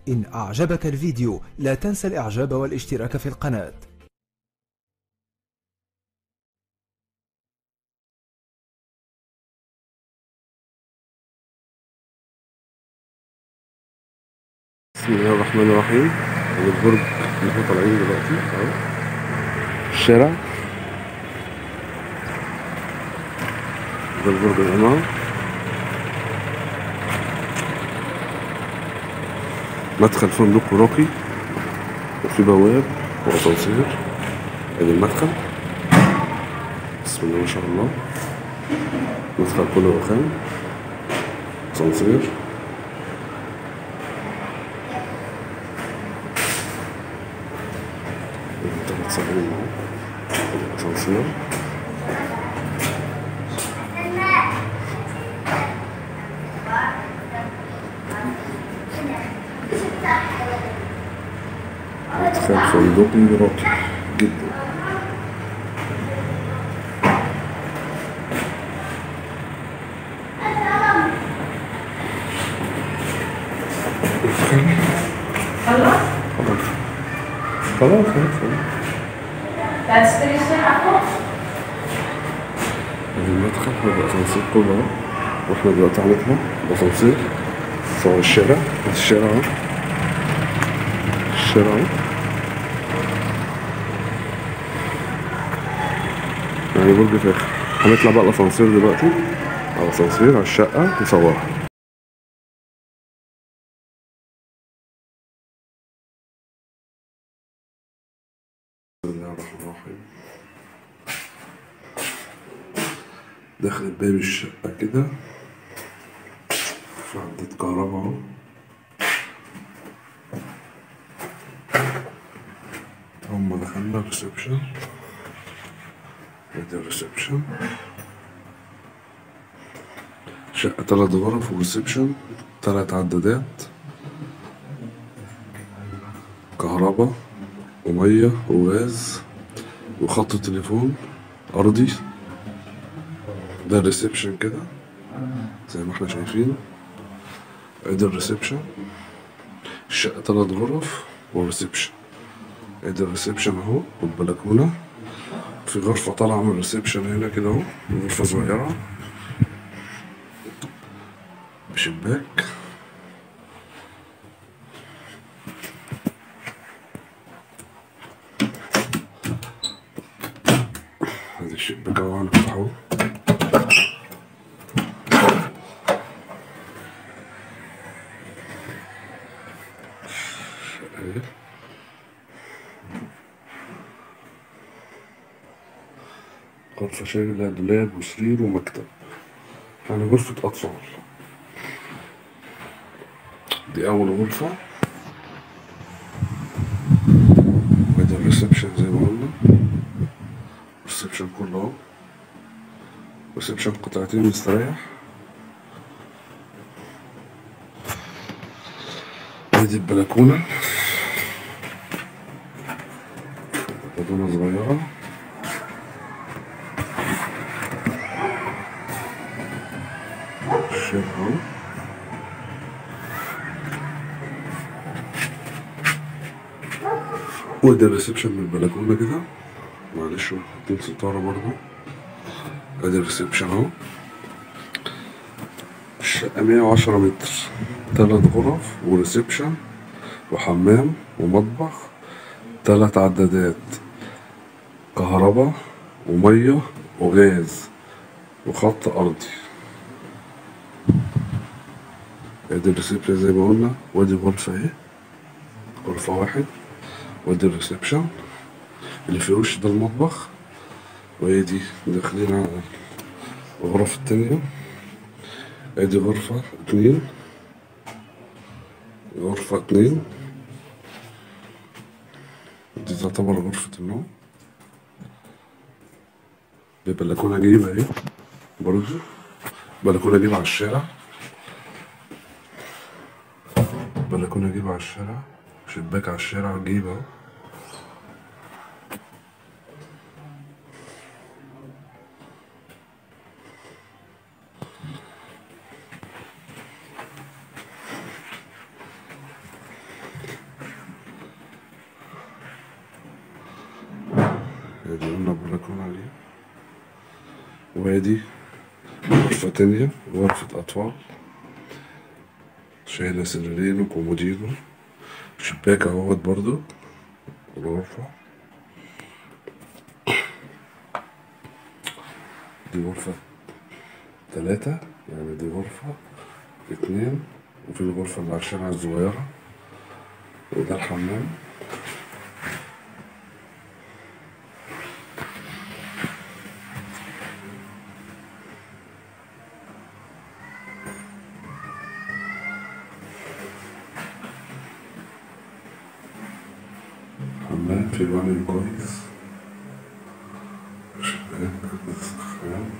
إن أعجبك الفيديو لا تنسى الإعجاب والاشتراك في القناة بسم الله الرحمن الرحيم البرج اللي احنا طالعين دلوقتي اهو الشارع ده البرج يا جماعة مدخل فندق راقي وفي بواب واسانسير ادي المدخل بسم الله ما شاء الله مدخل كله رخام اسانسير ثلاث صالون اسانسير مدخل فندقي راقي جدا خلاص خلاص خلاص That's the reason المدخل هو الأسانسير كله أهو واحنا دلوقتي هنطلع الأسانسير صور الشارع بس الشارع اهو الشارع اهو يعني برج فاخر هنطلع بقى الأسانسير دلوقتي على الأسانسير على الشقة نصورها بسم الله الرحمن الرحيم داخل باب الشقة كده في عدة كهرباء اهو أول ما دخلنا الريسبشن ادي الريسبشن شقة تلات غرف وريسبشن تلات عدادات كهرباء ومية وغاز وخط تليفون أرضي ده الريسبشن كده زي ما احنا شايفين ادي الريسبشن الشقة تلات غرف وريسبشن ادي الريسبشن اهو والبلكونة في غرفة طالعة من الريسبشن هنا كده اهو غرفة صغيرة بشباك ادي الشباك اهو هنفتحه اهي. غرفة شايلة دولاب وسرير ومكتب يعني غرفة أطفال دي أول غرفة وده الريسبشن زي ما قلنا الريسبشن كله اهو ريسبشن قطعتين مستريح ادي البلكونة بلكونة صغيرة الشارع اهو وده الريسبشن من البلكونة كده معلش حاطين ستارة برضو ادي الريسبشن اهو الشقة مية وعشرة متر تلات غرف وريسبشن وحمام ومطبخ تلات عدادات كهرباء ومية وغاز وخط أرضي ادي الريسبشن زي ما قلنا وادي غرفة اهي غرفة واحد وادي الريسبشن اللي في وش ده المطبخ وهي دي داخلين على الغرف التانية ادي غرفة اتنين غرفة اتنين دي تعتبر غرفة النوم ببلكونة جيبة اهي برضه بلكونة جيبة على الشارع بلكونة جيبة على الشارع شباك على الشارع جيبة اهو ادي قلنا بلكونة عليه وادي غرفة تانية غرفة أطفال شايلة سريرين وكومودينو شباك اهوت برضو الغرفة دي غرفة تلاتة يعني دي غرفة اتنين وفي الغرفة اللي على الشارع الصغيرة وده الحمام حمام في بانيو كويس شباك سخان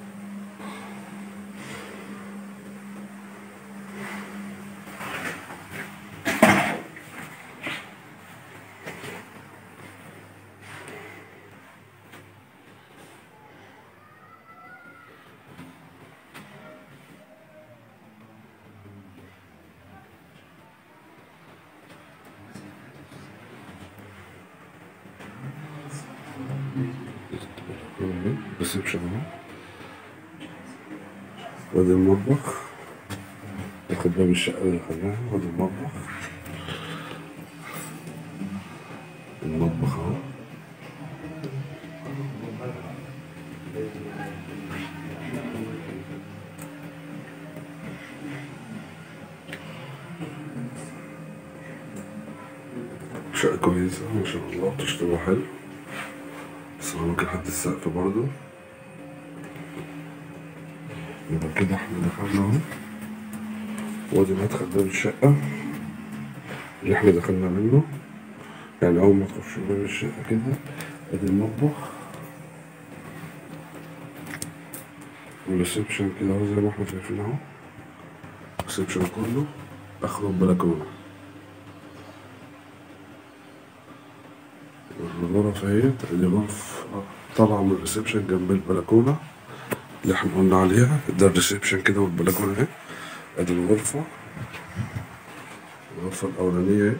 ريسبشن اهو وادي المطبخ ياخد باب الشقة اللي دخلناها وادي المطبخ المطبخ اهو شقة كويسة ما شاء الله تشتغل حلو بس ممكن لحد السقف برضه يبقى كده احنا دخلنا اهو وادي مدخل باب الشقة اللي احنا دخلنا منه يعني أول ما تخش باب الشقة كده ادي المطبخ والريسبشن كده اهو زي ما احنا شايفين اهو الريسبشن كله اخره البلكونة الغرف اهي ادي غرف طالعة من الريسبشن جنب البلكونة اللي احنا قلنا عليها ده الريسبشن كده والبلكونة اهي ادي الغرفة الغرفة الأولانية اهي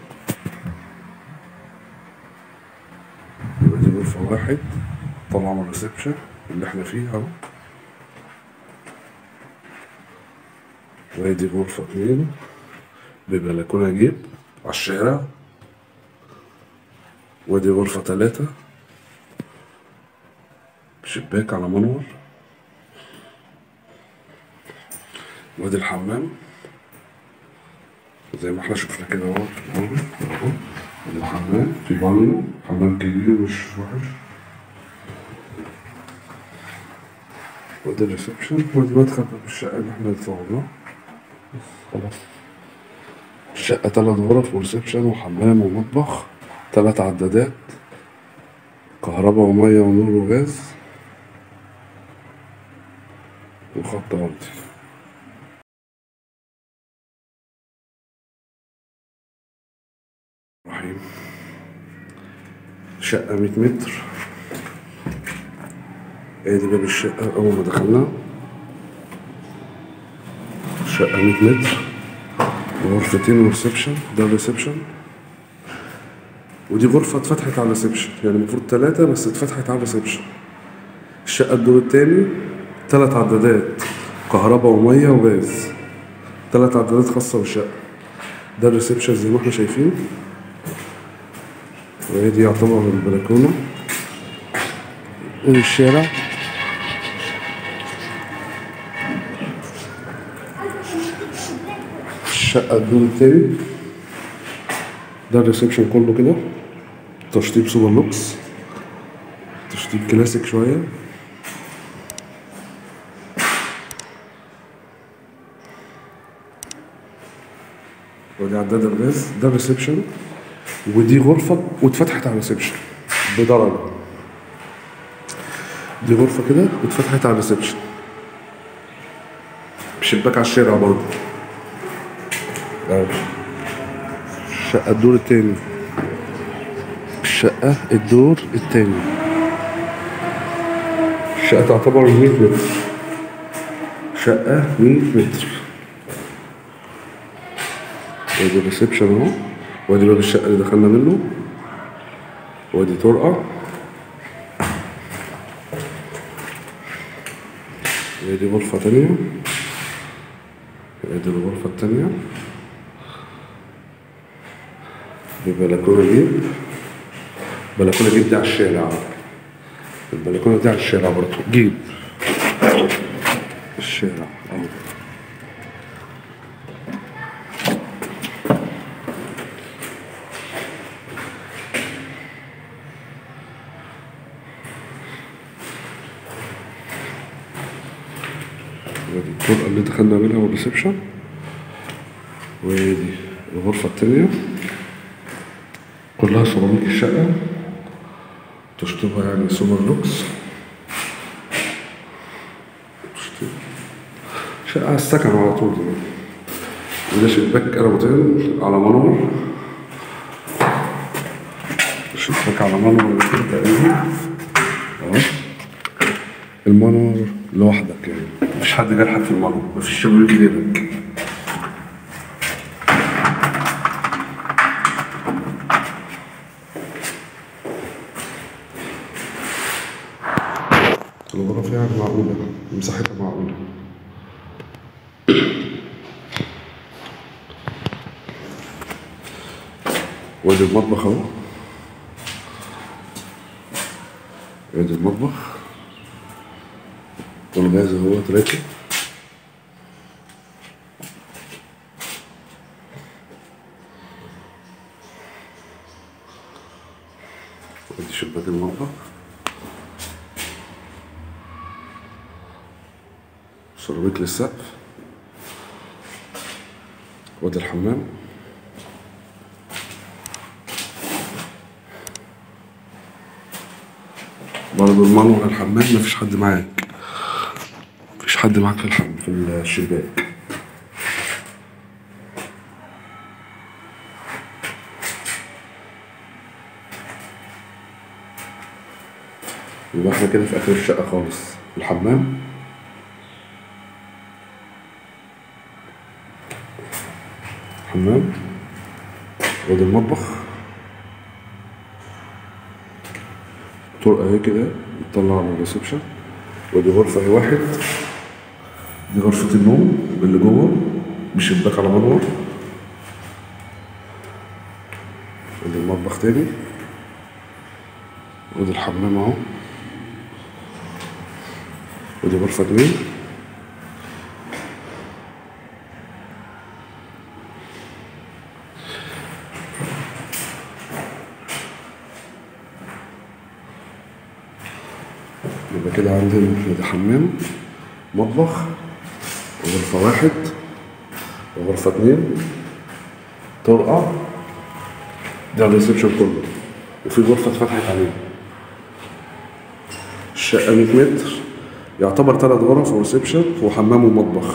يبقى دي غرفة واحد طالعة من الريسبشن اللي احنا فيها اهو وادي غرفة اتنين ببلكونة جيب على الشارع وادي غرفة تلاتة شباك على منور وادي الحمام زي ما احنا شفنا كده اهو اهو اهو ادي الحمام في بانيو حمام كبير مش وحش وادي الريسبشن وادي مدخل باب الشقة اللي احنا صورناه بس خلاص الشقة تلات غرف وريسبشن وحمام ومطبخ تلات عدادات كهرباء ومية ونور وغاز وخط أرضي رحيم شقة مية متر ادي باب الشقة أول ما دخلنا شقة مية متر غرفتين وريسبشن ده الريسبشن ودي غرفة اتفتحت على الريسبشن يعني المفروض ثلاثة بس اتفتحت على الريسبشن الشقة الدور التاني تلات عدادات كهرباء ومية وغاز تلات عدادات خاصة بالشقة ده الريسبشن زي ما احنا شايفين وهي دي يعتبر البلكونة والشارع الشقة الدور التاني ده الريسبشن كله كده تشطيب سوبر لوكس تشطيب كلاسيك شوية ودي عداد الغاز ده الريسبشن ودي غرفة واتفتحت على الريسبشن بدرجة دي غرفة كده واتفتحت على الريسبشن بشباك على الشارع برضه أهو. الشقة الدور التاني الشقة الدور التاني الشقة تعتبر 100 متر شقة 100 متر وادي الريسبشن اهو وادي باب الشقة اللي دخلنا منه وادي طرقة هي دي غرفة تانية هي دي الغرفة التانية البلكونة دي البلكونة دي, دي على الشارع البلكونة دي على الشارع برضه جيب الشارع أهو ودي الطرقة اللي دخلنا منها والريسبشن ودي الغرفة التانية كلها سيراميك الشقة تشطيبها يعني سوبر لوكس تشطيب شقة على السكن على طول يعني وده شباك قربتين على منور شباك على منور كده تقريبا اهو المنور لوحدك يعني مفيش حد جرحك في المنور مفيش شبابيك غيرك الغرف يعني معقولة مساحتها معقولة وادي المطبخ اهو ادي المطبخ والغاز اهو راكب ادي شباك المطبخ سيراميك للسقف وادي الحمام برضه المنور الحمام مفيش حد معاك مفيش حد معاك في الحمام في الشباك يبقى احنا كده في اخر الشقة خالص الحمام حمام وادي المطبخ طرقة اهي كده بتطلع على الريسبشن ودي غرفة اهي واحد دي غرفة النوم اللي جوه بشباك على منور ودي المطبخ تاني ودي الحمام اهو ودي غرفة اتنين يبقى كده عندنا ده حمام مطبخ وغرفة واحد وغرفة اتنين طرقة ده الريسبشن كله وفي غرفة اتفتحت عليه الشقة 100 متر يعتبر تلات غرف وريسبشن وحمام ومطبخ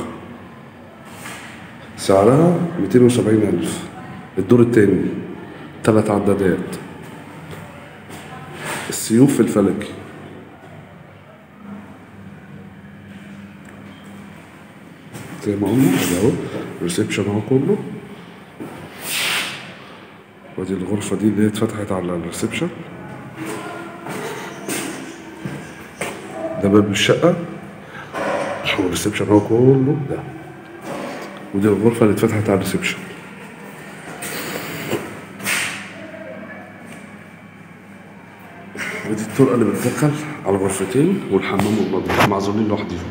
سعرها 270 ألف الدور التاني تلات عدادات السيوف في الفلكي زي ما قلنا ادي اهو ريسبشن اهو كله وادي الغرفة دي اللي هي اتفتحت على الريسبشن ده باب الشقة والريسبشن اهو كله ده ودي الغرفة اللي اتفتحت على الريسبشن ودي الطرقة اللي بتدخل على الغرفتين والحمام والمطبخ معزولين لوحديهم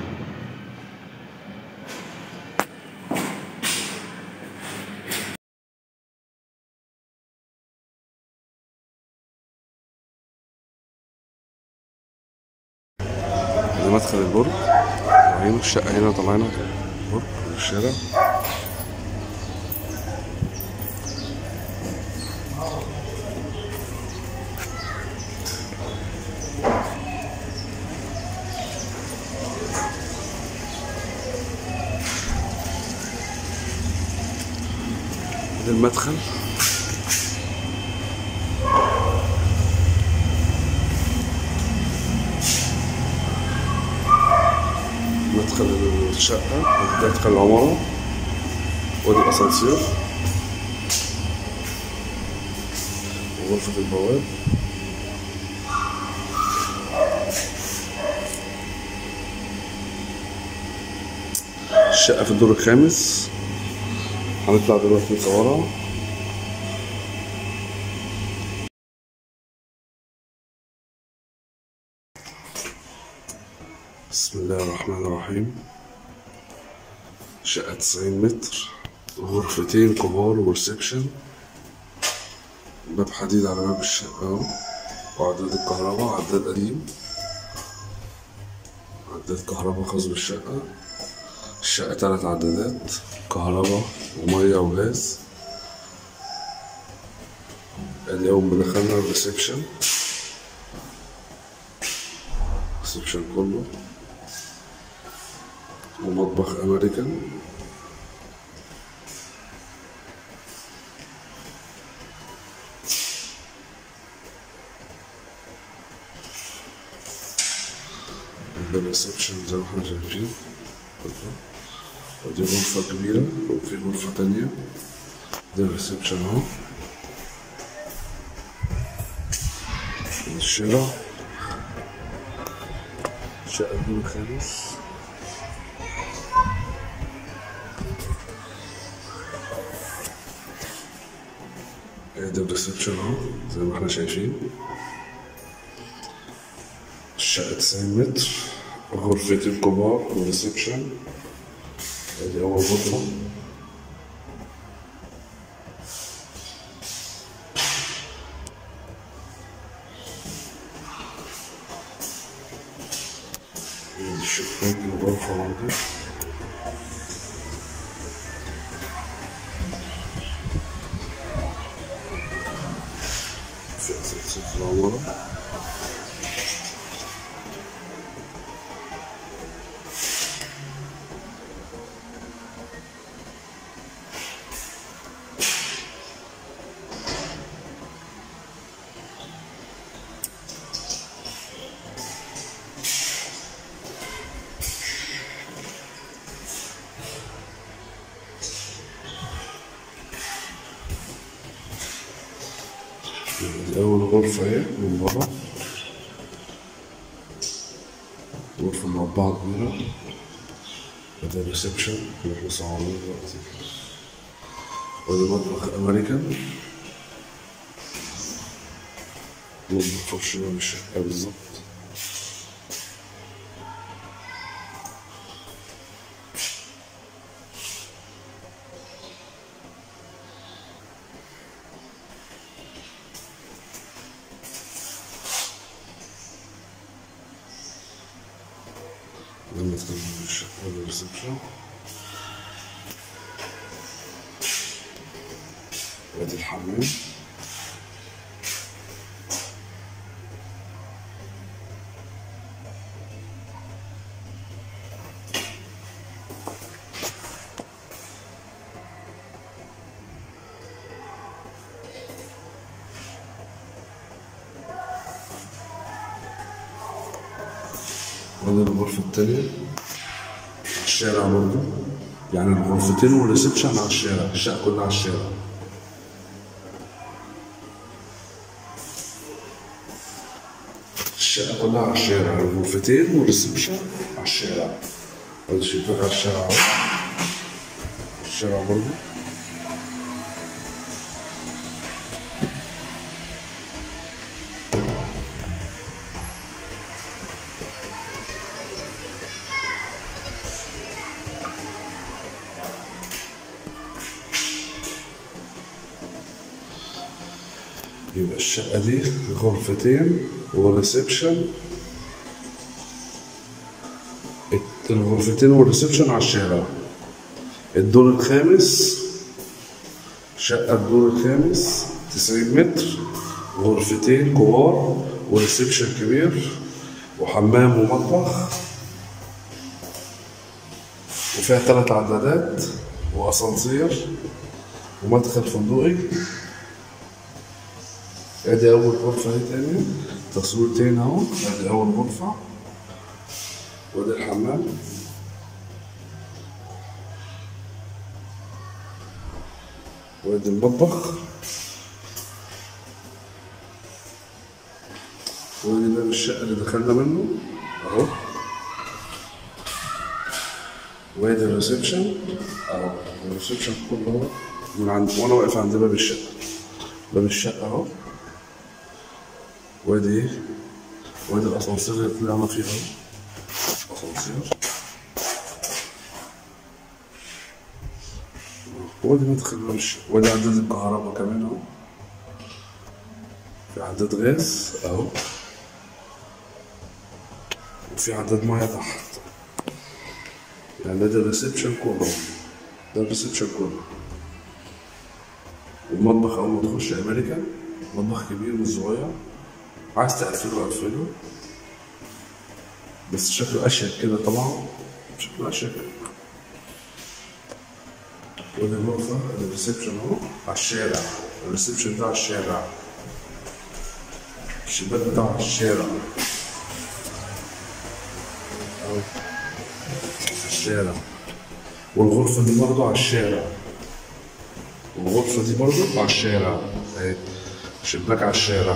ده مدخل البرج وهنا الشقة هنا طلعنا برج الشارع ده المدخل مدخل الشقة مدخل العمارة وادي الأسانسير وغرفة البواب الشقة في الدور الخامس هنطلع دلوقتي نصورها بسم الله الرحمن الرحيم شقة تسعين متر غرفتين كبار وريسبشن باب حديد على باب الشقة اهو وعداد الكهرباء عداد قديم عداد كهرباء خاص بالشقة الشقة تلات عدادات كهرباء ومية وغاز ادي أول ما دخلنا الريسبشن الريسبشن كله ومطبخ أمريكان ده الريسبشن زي ما احنا شايفين ودي غرفة كبيرة وفي غرفة تانية ده الريسبشن اهو الشارع شقة الدور الخامس ادي الريسبشن اهو زي ما احنا شايفين الشقة تسعين متر غرفتين كبار وريسبشن ادي أول غرفة ادي الشباك الغرفة برضه في أساس العمارة دي أول غرفة اهي من بره غرفة مربعة كبيرة وده الريسبشن اللي احنا صورناه دلوقتي وده مطبخ أمريكان مطبخ فرش باب الشقة بالظبط ده مدخل باب الشقة وده الريسبشن وادي الحمام وادي الغرفة التانية الشارع برضه يعني الغرفتين والريسبشن على الشارع الشقة كلها على الشارع الشقة كلها على الشارع الغرفتين والريسبشن على الشارع ادي شباك على الشارع اهو الشارع برضه يبقى الشقة دي غرفتين وريسبشن الغرفتين والريسبشن على الشارع الدور الخامس شقة الدور الخامس تسعين متر غرفتين كبار وريسبشن كبير وحمام ومطبخ وفيها ثلاث عدادات واسانسير ومدخل فندقي ادي اول غرفة اهي تاني تصوير تاني اهو ادي اول غرفة وادي الحمام وادي المطبخ وادي باب الشقة اللي دخلنا منه اهو وادي الريسبشن اهو الريسبشن كله من عند وانا واقف عند باب الشقه باب الشقه اهو وادي وادي الاسانسير اللي طلعنا فيه اهو اسانسير وادي مدخل باب الشقه وادي عداد الكهرباء كمان اهو في عداد غاز اهو وفي عداد ميه تحت يعني ده الريسبشن كله ده الريسبشن كله المطبخ اول ما تخش امريكا مطبخ كبير مش صغير عايز تقفله قفله بس شكله اشيك كده طبعا شكله اشيك ودي الغرفة الريسبشن اهو على الشارع الريسبشن ده على الشارع الشباك بتاعه على الشارع اهو على الشارع والغرفة دي برضه على الشارع والغرفة دي برضه على الشارع اهي شباك على الشارع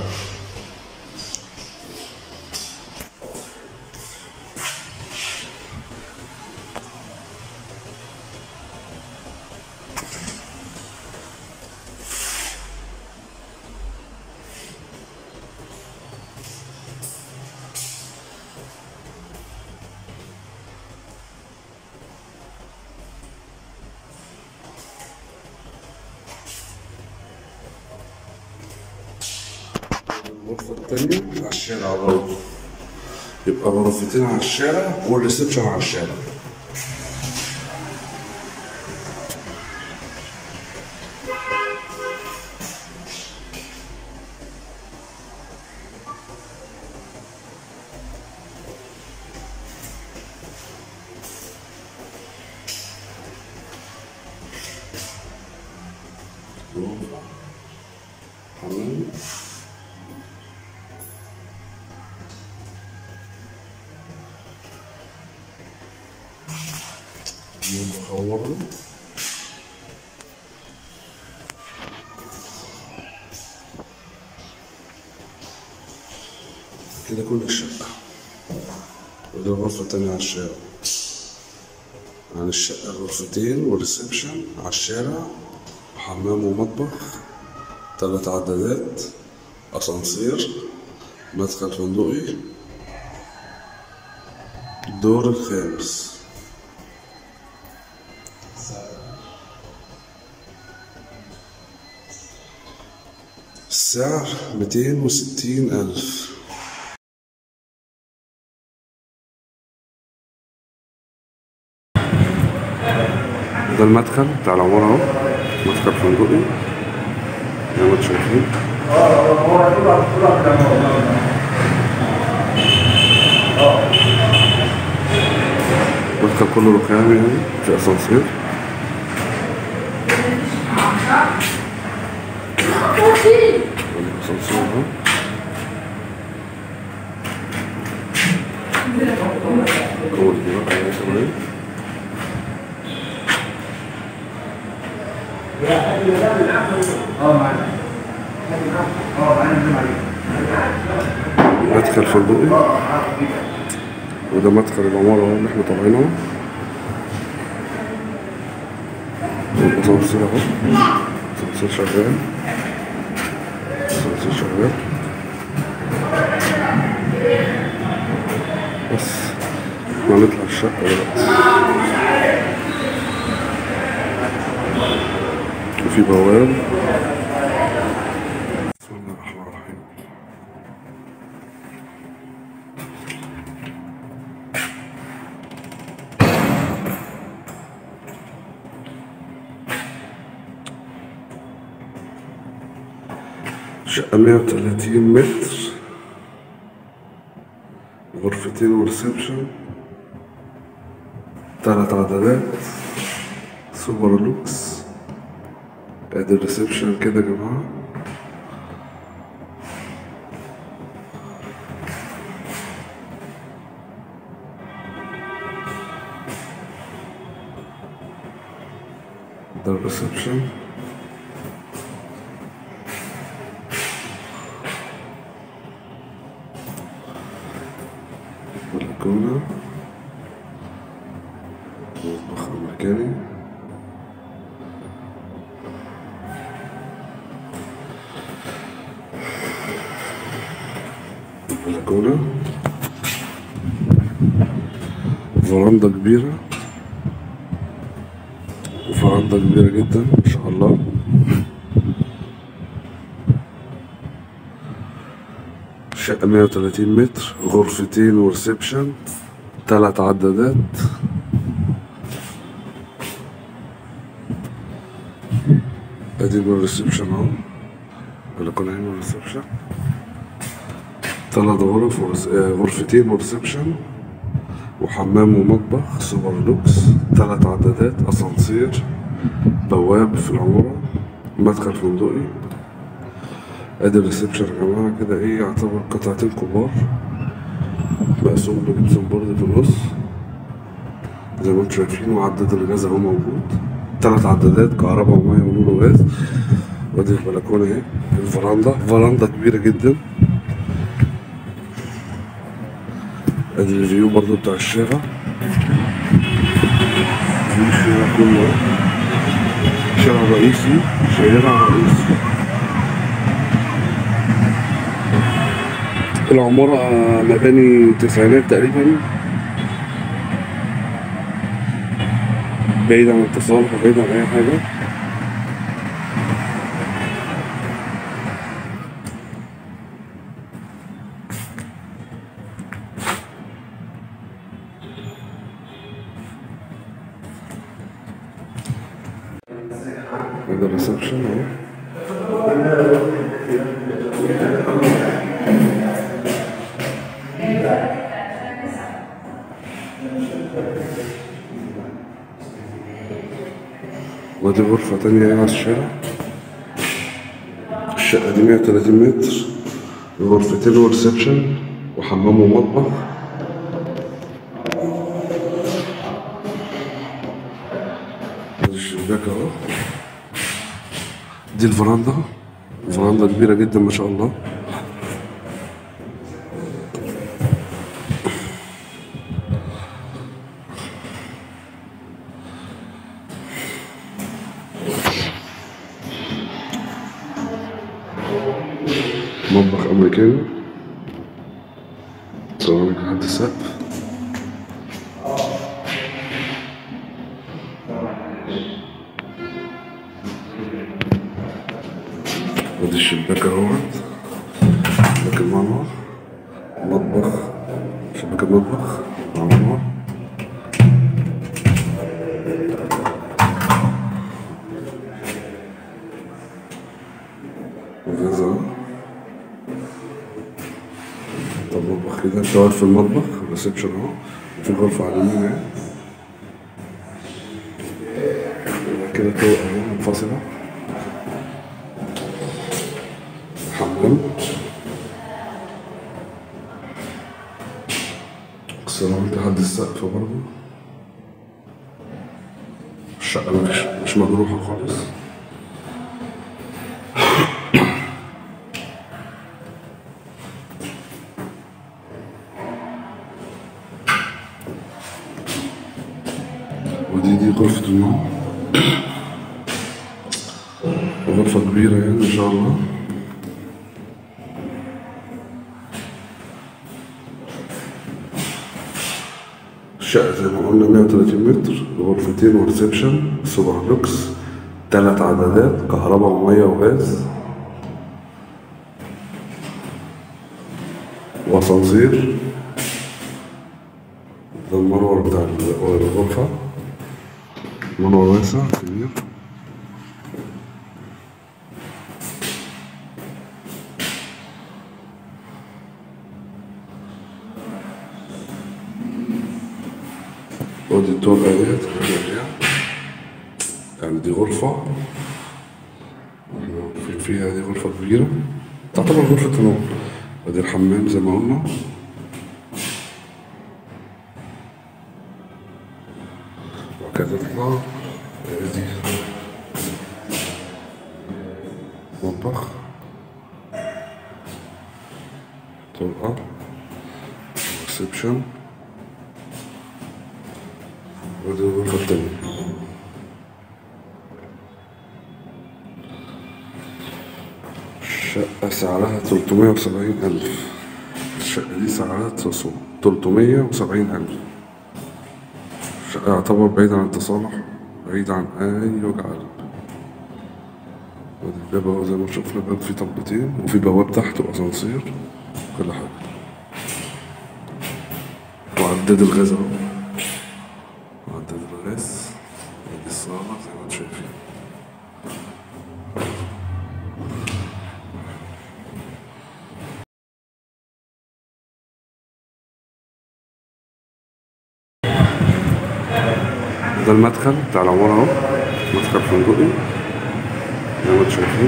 الغرفة التانية على الشارع برضه يبقى غرفتين على الشارع والريسبشن على الشارع غرفة حمام مصور كده كل الشقة ودي الغرفة التانية على الشارع عن الشقة غرفتين وريسبشن على الشارع حمام ومطبخ تلات عدادات أسانسير مدخل فندقي الدور الخامس السعر ميتين وستين ألف ده المدخل بتاع العمارة اهو مدخل فندقي زي ما انتم شايفين مدخل كله رخام يعني في اسانسير الاسانسير اهو جوه دي بقى يا شباب مدخل فندقي وده مدخل العمارة اهو اللي احنا طالعينه اهو. الأسانسير اهو الأسانسير شغال الأسانسير شغال بس احنا هنطلع الشقة دلوقتي وفي بواب بسم الله الرحمن الرحيم شقة 130 متر غرفتين وريسبشن تلات عددات سوبر لوكس ادي الريسبشن كده يا جماعة ده الريسبشن بلكونة مطبخ أمريكاني بلكونة فراندا كبيرة وفراندا كبيرة جدا ما شاء الله شقة 130 متر غرفتين وريسبشن تلات عدادات ادي الريسبشن اهو البلكونة هنا الريسبشن تلات غرف ورس... آه، غرفتين وريسبشن وحمام ومطبخ سوبر لوكس تلات عدادات اسانسير بواب في العمارة مدخل فندقي ادي الريسبشن يا جماعة كده ايه يعتبر قطعتين كبار مقسوم بجبسون بورد في النص زي ما انتم شايفين وعداد الغاز اهو موجود تلات عدادات كهرباء ومية ونور وغاز وادي البلكونة اهي الفراندا فراندا كبيرة جدا ادي الفيو برضو بتاع الشارع دي الشارع كله شارع رئيسي شارع رئيسي العمارة مباني تسعينات تقريبا بعيد عن التصالح وبعيد عن أي حاجة ده الريسبشن اهو ودي غرفة تانية على الشارع الشقة دي 130 متر غرفتين وريسبشن وحمام ومطبخ ادي الشباك اهو دي الفراندا فراندا كبيرة جدا ما شاء الله مطبخ أمريكاني سيراميك لحد السقف ودي الشباك اهوت شباك المنور مطبخ شباك المطبخ مع منور وغاز اهو طب مطبخ كده انت واقف في المطبخ ريسبشن اهو في غرفة على اليمين اهي كده طرق اهو منفصلة حمام السيراميك لحد السقف برضه الشقة مش مش مجروحة خالص ودي دي غرفة النوم غرفة كبيرة يعني ما شاء الله الشقة زي ما قلنا 130 متر غرفتين وريسبشن سوبر لوكس تلات عدادات كهرباء ومية وغاز واسانسير ده المنور بتاع ال- الغرفة منور واسع كبير ودي الطرقة ديت يعني دي غرفة احنا واقفين فيها دي غرفة كبيرة تعتبر غرفة نوم ودي الحمام زي ما قلنا وكذا تطلع دي مطبخ طرقة ريسبشن ودي الغرفة التانية شقة سعرها 370 ألف الشقة دي سعرها تصل 370 ألف الشقة يعتبر بعيد عن التصالح بعيد عن أي وجع قلب وادي الباب اهو زي ما شفنا باب فيه طبتين وفي بواب تحت وأسانسير كل حاجة وعداد الغاز اهو وعداد الغاز ادي الصالة زي ما انتم شايفين ده المدخل بتاع العمارة اهو مدخل فندقي زي ما انتم شايفين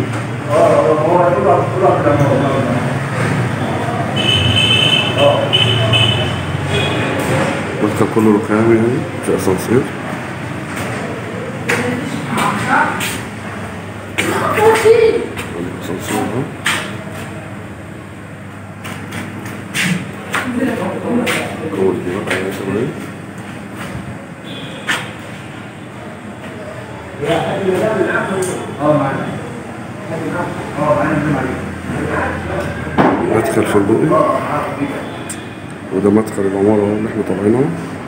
مدخل كله رخام يعني في اسانسير ادي الاسانسير اهو جوه دي بقى يا شباب مدخل فندقي وده مدخل العمارة اهو اللي احنا طالعينه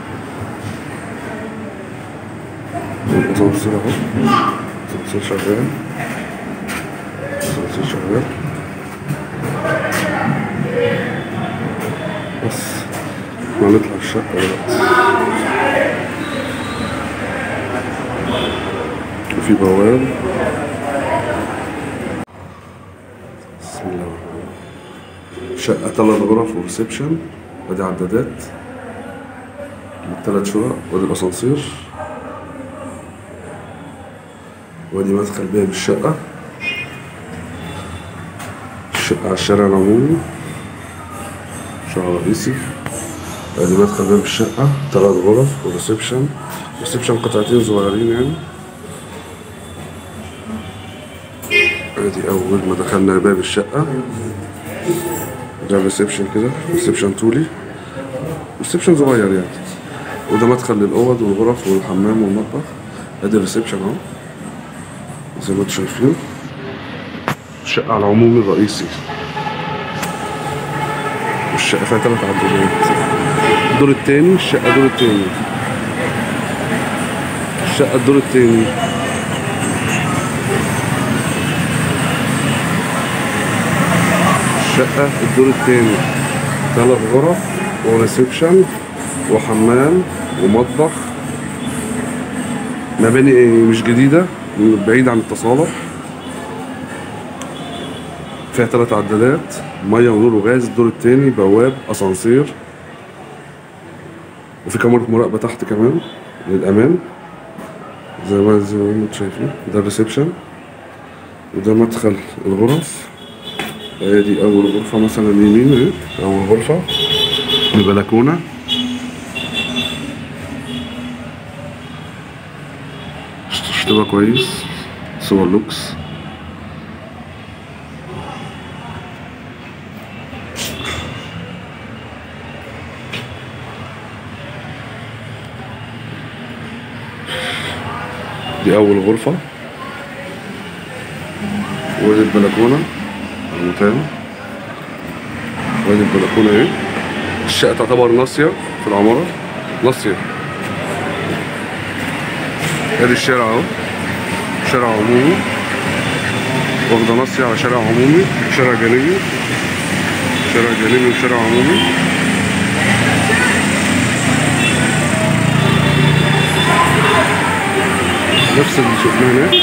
الأسانسير اهو الأسانسير شغال الأسانسير شغال بس احنا هنطلع الشقة دلوقتي وفي بواب بسم الله الرحمن الرحيم شقة تلات غرف وريسبشن وادي عدادات تلات شقق وادي الأسانسير وادي مدخل باب الشقة الشقة على الشارع العمومي شارع رئيسي ادي مدخل باب الشقة تلات غرف وريسبشن ريسبشن قطعتين صغيرين يعني ادي اول ما دخلنا باب الشقة ده ريسبشن كده ريسبشن طولي ريسبشن صغير يعني وده مدخل للأوض والغرف والحمام والمطبخ ادي الريسبشن اهو زي ما انتم شايفين الشقة على العموم الرئيسي والشقة فيها تلات عدادات الدور التاني الشقة الدور التاني الشقة الدور التاني الشقة الدور التاني تلات غرف وريسبشن وحمام ومطبخ مباني مش جديدة بعيد عن التصالح فيها تلات عدادات مية ونور وغاز الدور التاني بواب أسانسير وفي كاميرا مراقبة تحت كمان للأمان زي ما زي ما انتم شايفين ده الريسبشن وده مدخل الغرف ادي اول غرفه مثلا يمين اهي اول غرفه البلكونه تبقى كويس صور لوكس دي اول غرفه ودي البلكونه المتهم وادي البلكونه اهي الشقه تعتبر ناصيه في العماره ناصيه ادي الشارع اهو شارع عمومي واخده ناصيه على شارع عمومي شارع جانبي شارع جانبي وشارع عمومي نفس اللي شفناه هناك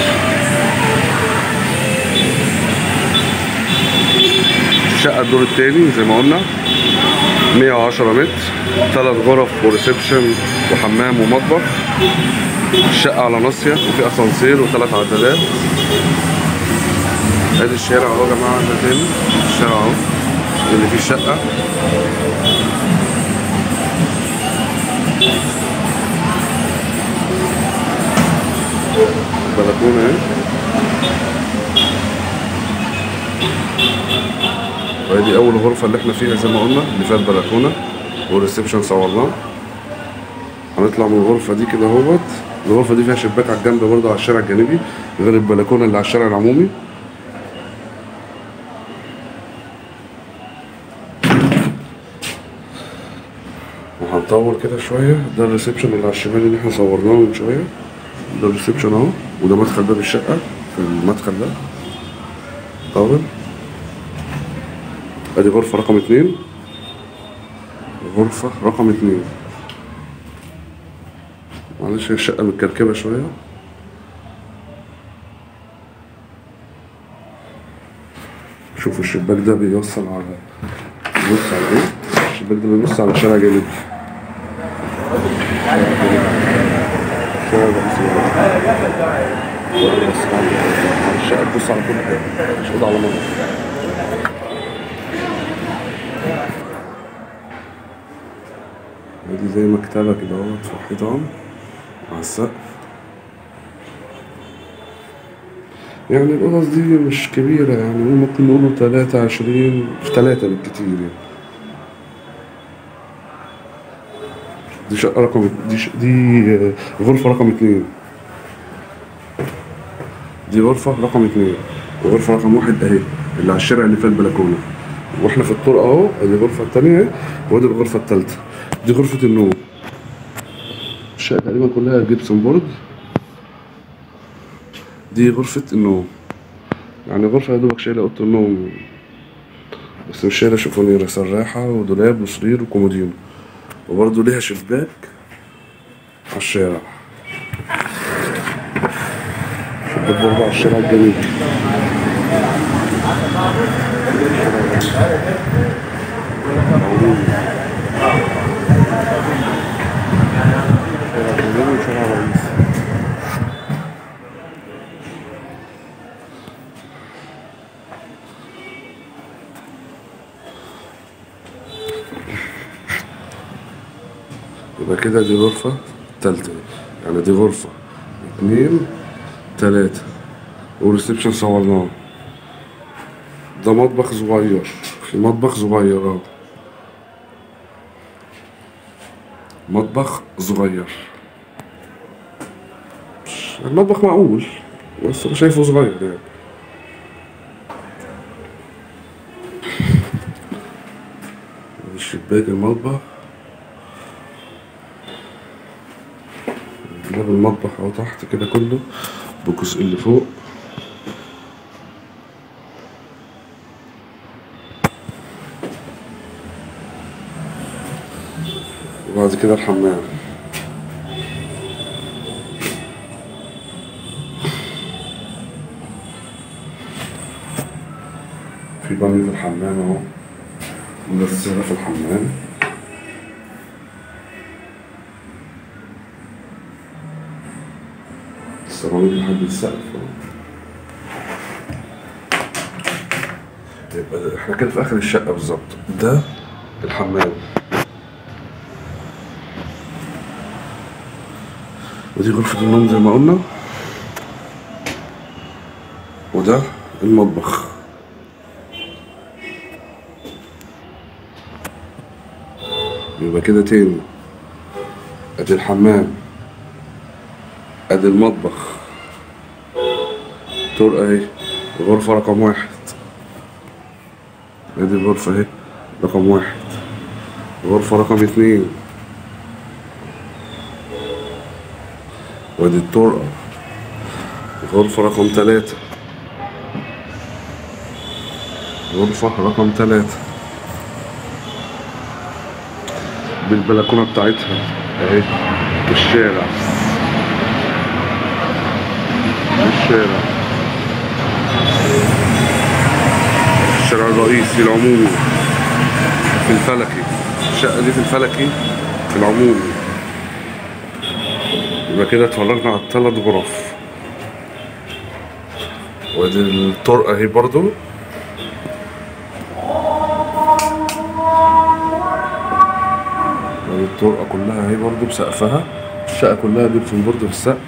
الشقة الدور التاني زي ما قلنا 110 متر ثلاث غرف وريسبشن وحمام ومطبخ الشقة على ناصية وفي اسانسير وثلاث عدادات ادي الشارع اهو يا جماعة ده تاني الشارع اهو اللي فيه الشقة بلكونة اهي وادي اول غرفه اللي احنا فيها زي ما قلنا اللي فيها البلكونه والريسبشن صورناه هنطلع من الغرفه دي كده اهوت الغرفه دي فيها شباك على الجنب برضه على الشارع الجانبي غير البلكونه اللي على الشارع العمومي نطول كده شوية ده الريسبشن اللي على الشمال اللي احنا صورناه من شوية ده الريسبشن اهو وده مدخل باب الشقة في المدخل ده طول ادي غرفة رقم اتنين غرفة رقم اتنين معلش هي الشقة متكركبة شوية شوفوا الشباك ده بيوصل على بيبص على ايه؟ الشباك ده بيبص على شارع جانبي شارع رئيسي بس على الشقة تبص على كل حاجة مش أوضة على مرة دي زي مكتبة كده اهوت في الحيطان على السقف يعني القصص دي مش كبيرة يعني ممكن نقوله تلاتة عشرين في تلاتة بالكتير يعني دي شقة رقم دي ش... دي آه، غرفة رقم اتنين دي غرفة رقم اتنين وغرفة رقم واحد اهي اللي على الشارع اللي فيها البلكونة واحنا في الطرقة اهو ادي الغرفة التانية اهي وادي الغرفة التالتة دي غرفة النوم الشقة تقريبا كلها جبسون بورد دي غرفة النوم يعني غرفة يا دوبك شايلة أوضة النوم بس مش شايلة شوفونيرة سراحة ودولاب وسرير وكومودينو وبرضه ليها شباك على الشارع شباك برضه على الشارع الجميل شارع جميل وشارع رئيسي يبقى كده دي غرفة تالتة يعني دي غرفة اتنين تلاتة والريسبشن صورناه ده مطبخ صغير في مطبخ صغير اهو مطبخ صغير مش- المطبخ معقول بس انا شايفه صغير يعني الشباك المطبخ باب المطبخ اهو تحت كده كله بالجزء اللي فوق وبعد كده الحمام في بانيو في الحمام اهو وغسالة في الحمام السيراميك لحد السقف يبقى ده- احنا كده في اخر الشقة بالظبط ده الحمام ودي غرفة النوم زي ما قلنا وده المطبخ يبقى كده تاني ادي الحمام ادي المطبخ طرقة اهي غرفة رقم واحد ادي الغرفة اهي رقم واحد غرفة رقم اتنين وادي الطرقة غرفة رقم تلاتة غرفة رقم تلاتة بالبلكونة بتاعتها اهي في الشارع في الشارع الشارع الرئيسي العمومي في الفلكي الشقة دي في الفلكي في العمومي يبقى كده اتفرجنا على الثلاث غرف وادي الطرقة اهي برضو وادي الطرقة كلها اهي برضو بسقفها الشقة كلها جبسون بورد في السقف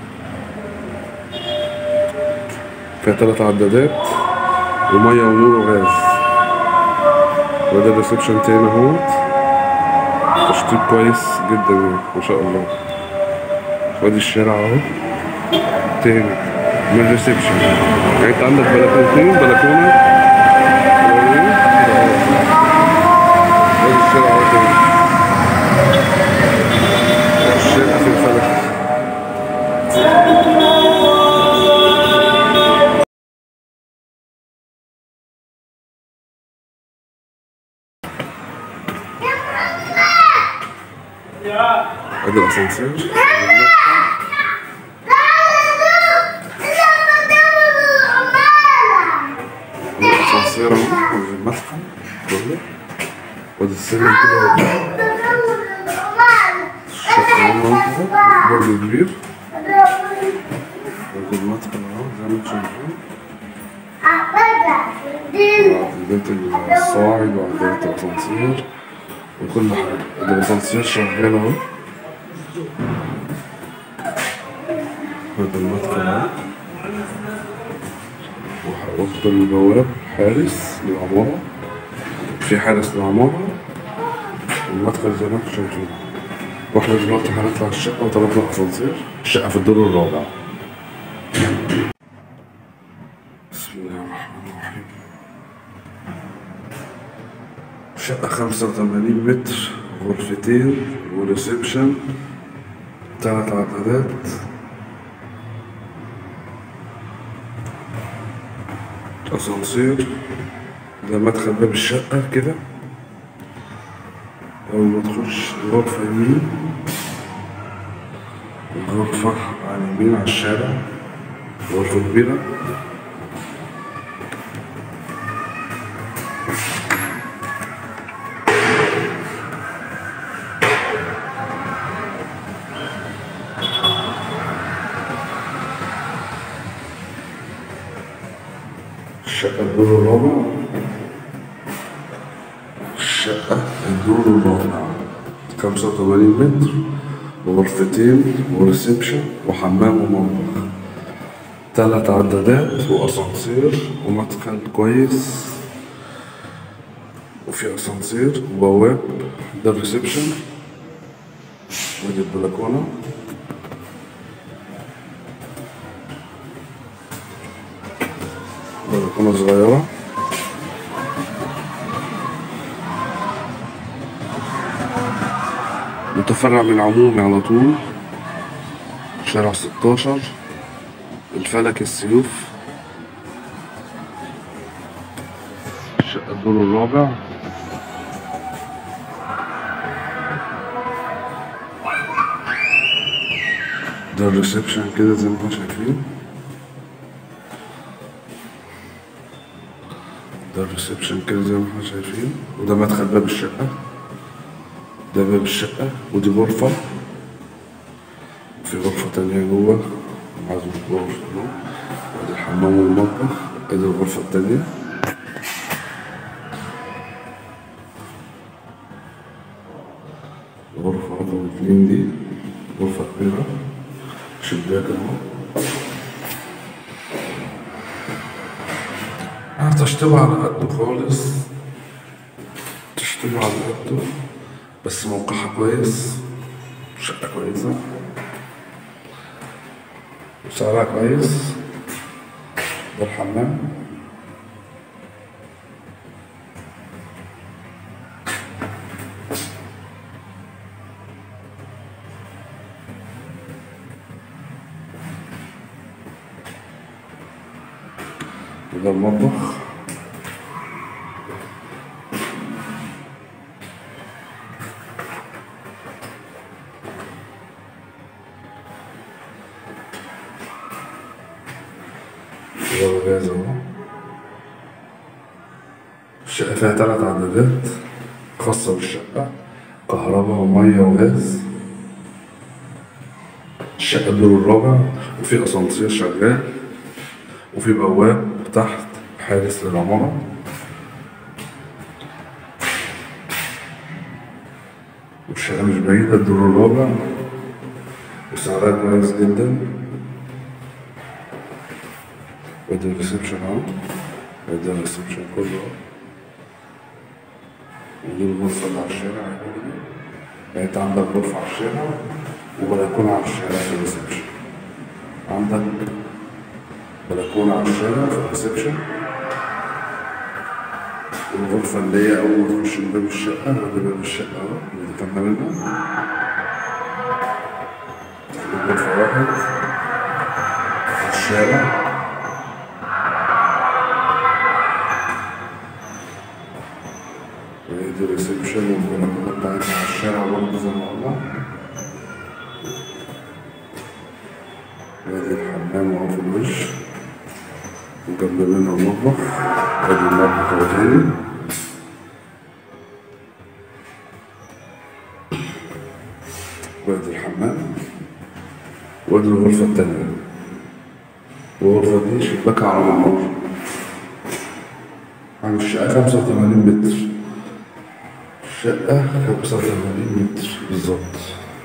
فيها تلات عدادات ومية ونور وغاز وده الريسبشن تاني اهوت تشطيب كويس جدا يعني ما شاء الله وادي الشارع اهو تاني من الريسبشن يعني انت عندك بلكونتين بلكونة وادي الشارع اهو تاني ادي الاسانسير ادي الاسانسير اهو ادي المدخل كله وادي السلم كده الشقة اهو برج كبير وادي المدخل اهو زي ما انتم شايفين عدادات الصاعد وعدادات الاسانسير وكل حاجة ادي الاسانسير شغال اهو هذا المدخل اهو وح- وقت البواب حارس للعمارة في حارس للعمارة والمدخل زي ما انتم شايفين واحنا دلوقتي هنطلع الشقة وطلبنا اسانسير الشقة في الدور الرابع بسم الله الرحمن الرحيم شقة خمسة وثمانين متر غرفتين وريسبشن تلات عدادات أسانسير ده مدخل باب الشقة كده أول ما تخش غرفة يمين غرفة على اليمين على الشارع غرفة كبيرة الشقة الدور الرابع الشقة الدور الرابع خمسة وثمانين متر وغرفتين وريسبشن وحمام ومطبخ تلات عدادات وأسانسير ومدخل كويس وفي أسانسير وبواب ده الريسبشن ودي البلكونة بلكونة صغيرة متفرع من عمومي على طول شارع 16 الفلك السيوف الشقة الدور الرابع ده الريسبشن كده زي ما احنا شايفين ده الريسبشن كده زي ما احنا شايفين وده مدخل باب الشقة ده باب الشقة ودي غرفة في غرفة تانية جوه عايز غرفة نوم وادي الحمام والمطبخ ادي الغرفة التانية غرفة رقم اتنين دي غرفة كبيرة شباك اهو هتشطبها على قده خالص تشطبها على قده بس موقعها كويس شقة كويسة وسعرها كويس ده الحمام وده المطبخ وده الغاز اهو الشقة فيها تلات عدادات خاصة بالشقة كهرباء ومية وغاز الشقة الدور الرابع وفي أسانسير شغال وفي بواب تحت حارس للعمارة والشقة مش بعيدة الدور الرابع وسعرها كويس جدا وادي الريسبشن اهو وادي الريسبشن كله اهو ودي الغرفة اللي على الشارع اهي دي. يعني انت عندك غرفة على الشارع وبلكونة على الشارع في الريسبشن عندك بلكونة على الشارع في الريسبشن والغرفة اللي هي أول ما تخش من باب الشقة وده باب الشقة أهو اللي دخلنا منها غرفة واحد على الشارع وهي دي الريسبشن الريسبشن والبلكونة بتاعتنا على الشارع برضه زي ما قلنا وادي الحمام اهو في الوش وجنب منه المطبخ ادي المطبخ اهو تاني وادي الحمام وادي الغرفة التانية الغرفة دي شباكها على بعض عن الشقة خمسة وتمانين متر الشقة خمسة وتمانين متر بالظبط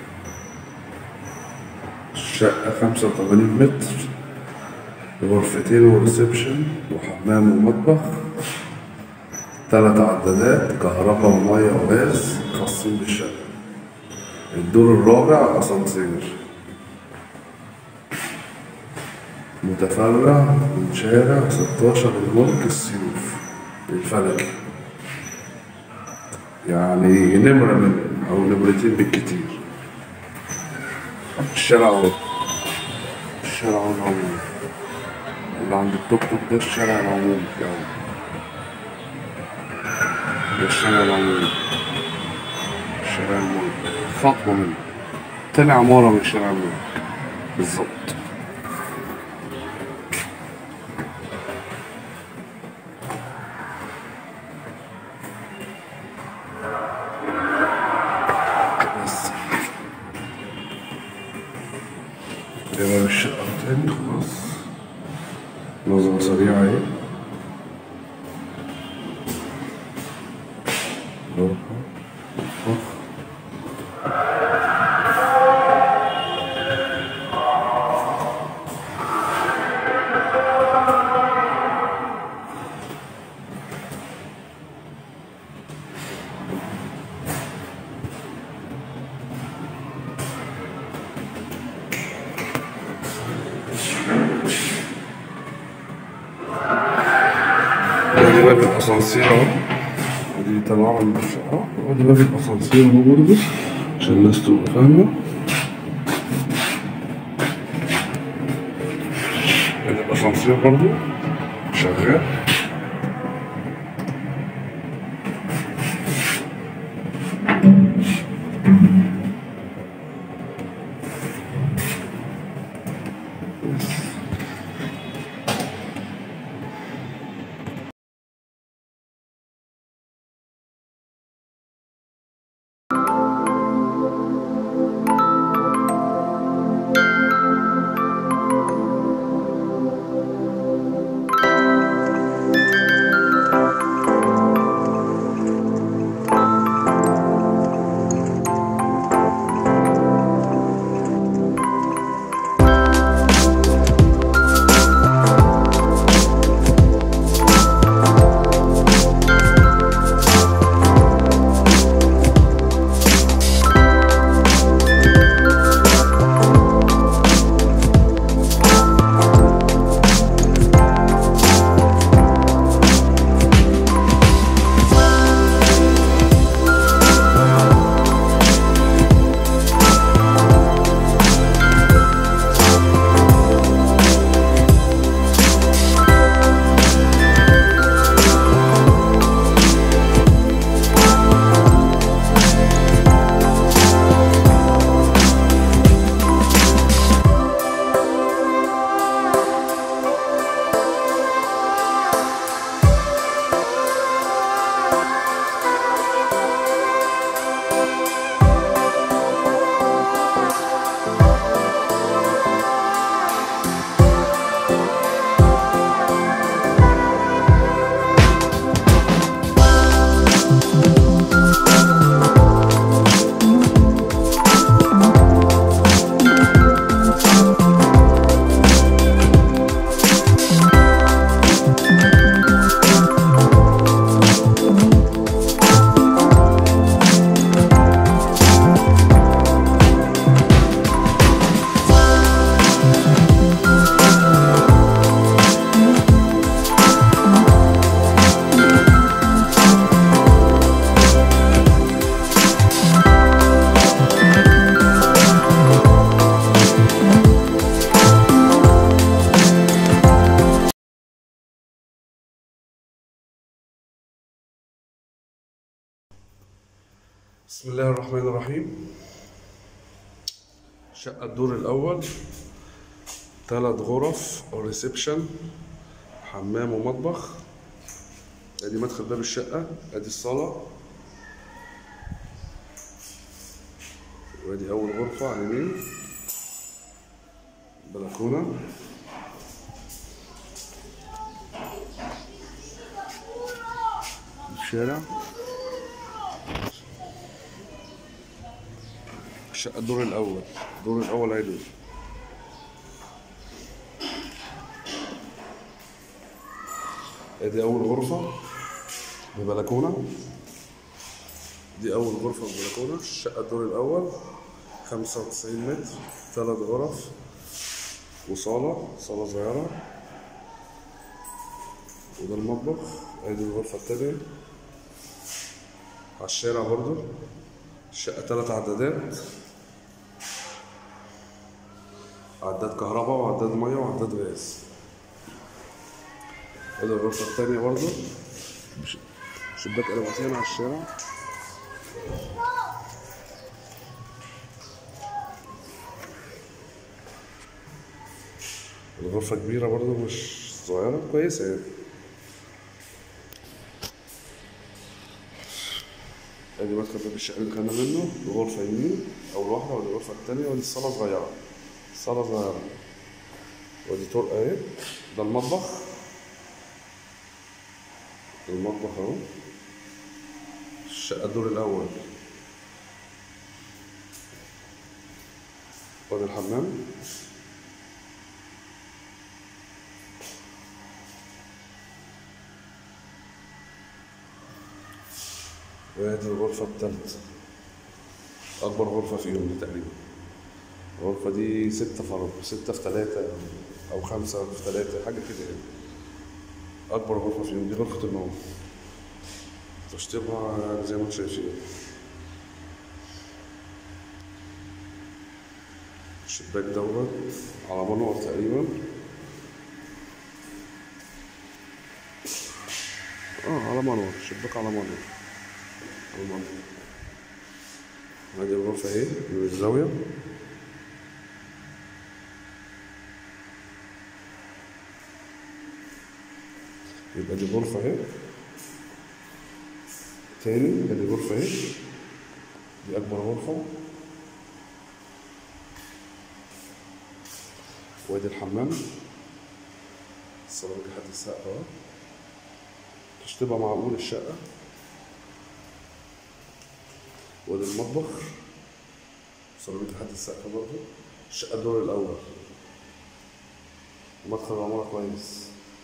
الشقة خمسة وتمانين متر غرفتين وريسبشن وحمام ومطبخ تلات عدادات كهرباء ومية وغاز خاصين بالشقة الدور الرابع أسانسير متفرع من شارع 16 الملك السيوف الفلكي يعني نمرة من أو نمرتين بالكتير الشارع اهو الشارع اهو العمومي اللي عند التوك توك ده الشارع العمومي يعني ده الشارع العمومي شارع الملك خطوة منه تاني عمارة من شارع الملك بالظبط بس ده باب الشقة التاني خلاص نظرة سريعة اهي غرفة مطبخ ودي باب الاسانسير اهو ودي طبعا من الشقة ودي باب الاسانسير اهو برضه عشان الناس تبقى فاهمة ادي الاسانسير برضه شغال بسم الله الرحمن الرحيم شقة الدور الأول ثلاث غرف أو ريسبشن حمام ومطبخ ادي مدخل باب الشقة ادي الصالة وادي أول غرفة على اليمين بلكونة الشارع الشقة الدور الأول الدور الأول عدل ادي أول غرفة ببلكونة دي أول غرفة ببلكونة الشقة الدور الأول خمسة وتسعين متر ثلاث غرف وصالة صالة صغيرة وده المطبخ ادي الغرفة التانية على الشارع برضو الشقة تلات عدادات عداد كهرباء وعداد مية وعداد غاز ادي الغرفة التانية برضو ش- شباك قلبتين على الشارع الغرفة كبيرة برضو مش صغيرة كويسة يعني ادي مدخل باب الشقة اللي دخلنا منه غرفة يمين أول واحدة ودي الغرفة التانية ودي الصالة صغيرة صالة صغيرة ودي طرقة اهي ده المطبخ المطبخ اهو الشقة الدور الأول وادي الحمام وادي الغرفة التالتة أكبر غرفة فيهم دي تقريبا الغرفة دي ستة فرد ستة في تلاتة أو خمسة في تلاتة حاجة كده يعني أكبر غرفة فيهم دي غرفة النوم تشطيبها زي ما انتم شايفين الشباك دوت على منور تقريبا اه على منور الشباك على منور على منور ادي الغرفة اهي من الزاوية يبقى دي غرفة اهي تاني ادي غرفة اهي دي أكبر غرفة وادي الحمام السيراميك لحد السقف اهو تشطيبها معقول الشقة وادي المطبخ سيراميك لحد السقف برضه الشقة الدور الأول مدخل العمارة كويس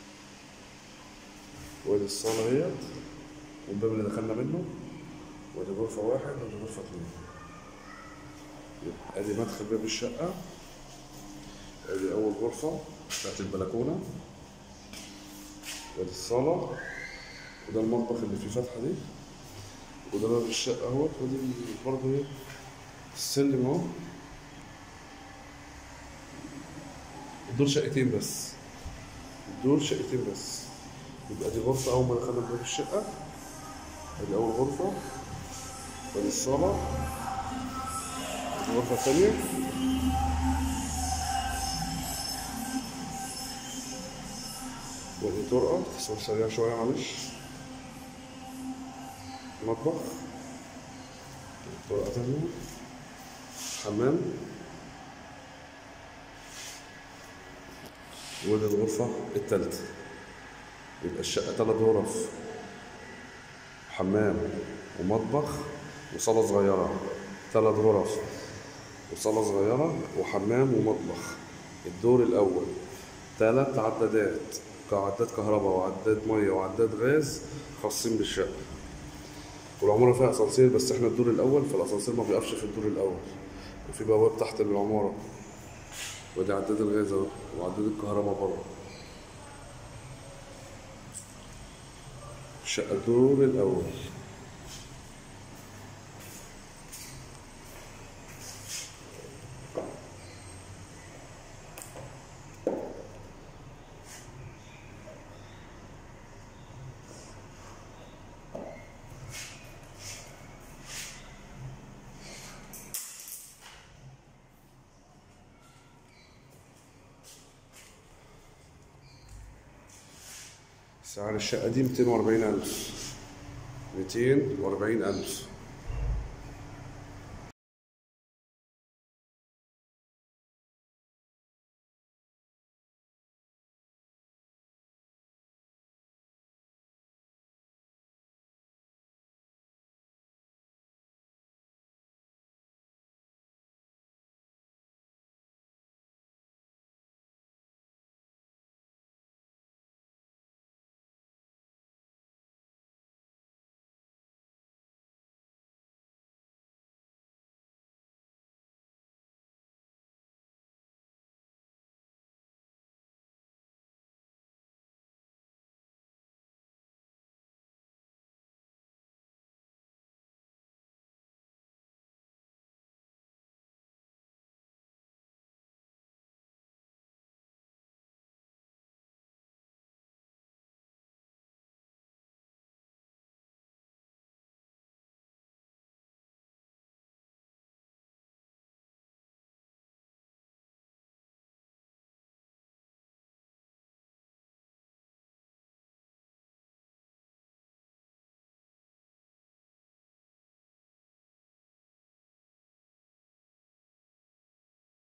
وادي الصالة اهيت والباب اللي دخلنا منه وادي غرفة واحد وادي غرفة اتنين يبقى ادي مدخل باب الشقة ادي أول غرفة بتاعت البلكونة وادي الصالة وده المطبخ اللي فيه فتحة دي وده باب الشقة اهوت ودي برضه ايه السلم اهو الدور شقتين بس الدور شقتين بس يبقى دي غرفة أول ما دخلنا باب الشقة ادي أول غرفة ودي الصالة ودي الغرفة الثانية ودي طرقة تصوير سريع شوية معلش مطبخ طرقة تانية حمام ودي الغرفة التالتة يبقى الشقة تلات غرف حمام ومطبخ وصالة صغيرة تلات غرف وصالة صغيرة وحمام ومطبخ الدور الأول تلات عدادات كعداد كهرباء وعداد مية وعداد غاز خاصين بالشقة والعمارة فيها أسانسير بس احنا الدور الأول فالأسانسير ما بيقفش في الدور الأول وفي بواب تحت العمارة ودي عداد الغاز اهو وعداد الكهرباء بره الشقة الدور الأول سعر الشقة دي 240 ألف 240 ألف